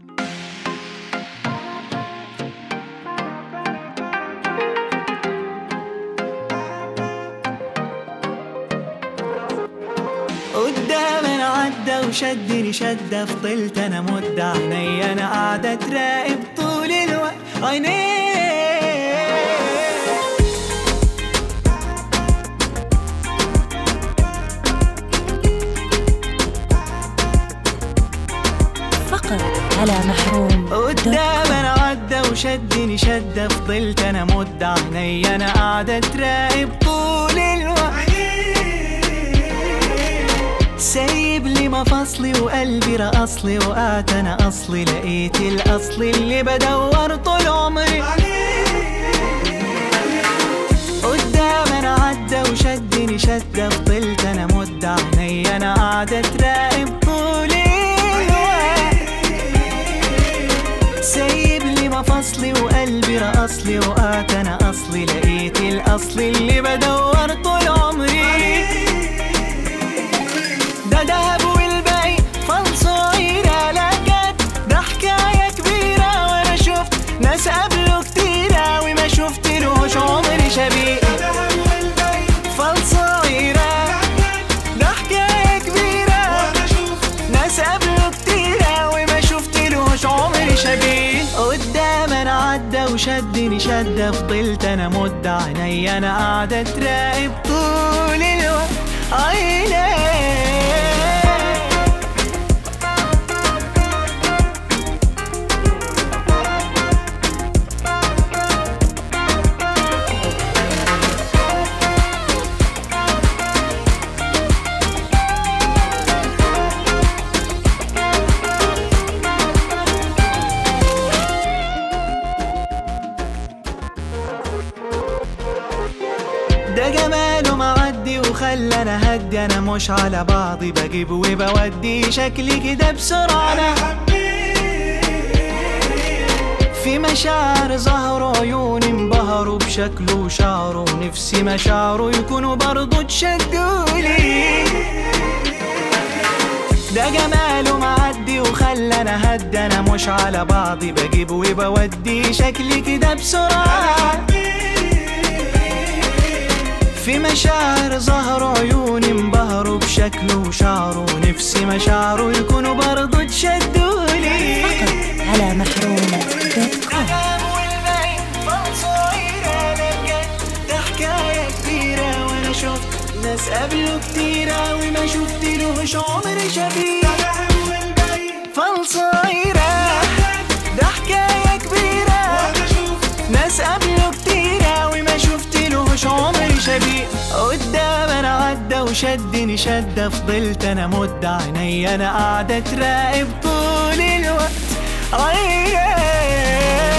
قدامنا عدى وشدني شدة فضلت انا مدة عيني انا قاعدة تراقب طول الوقت عينيه فقط على محروم قدامنا عدى وشدني شدة فضلت انا مدة عيني انا قاعدة تراقب طول الوقت سايب لي مفاصلي وقلبي رقصلي وقعت انا اصلي لقيت الاصل اللي بدور طول عمري قدامنا عدى وشدني شدة فضلت انا مدة عيني انا قاعدة تراقب طول الوقت سايب لي مفاصلي وقلبي رقصلي وقعت انا اصلي لقيت الاصل اللي بدور طول عمري ده دهب والباقي فالصغيرة لقت ده حكاية كبيرة وانا شفت ناس قبله كتيرة وما شفت لهوش عمري شبيه فالصغيرة ده حكاية كبيرة ناس قبله كتيرة وما شفت لهوش عمري شبيه قدامنا عدى وشدني شدة فضلت انا مدة عيني انا قاعدة تراقب طول الوقت عيني ده جماله معدي وخلنا هدي انا مش على بعضي بجيب وبودي شكلي كده بسرعه انا في مشاعر ظهروا عيوني انبهروا بشكله وشعره نفسي مشاعره يكونوا برضو تشدولي ده جماله معدي وخلنا هدي انا مش على بعضي بجيب وبودي شكلي كده بسرعه في مشاعر ظهروا عيوني انبهروا بشكله وشعره نفسي مشاعره يكونوا برضو تشدولي فقط على محروم دوت كوم ده حكاية كبيرة وانا شفت ناس قبله كتيرة وما شفت لهوش عمر شبيه فالصغيرة ده حكاية كبيرة ناس قبله كتيرة وما شفت لهوش عمري شبيه قدامنا عدى وشدني شدة فضلت انا مدة عيني انا قاعدة تراقب طول الوقت عيني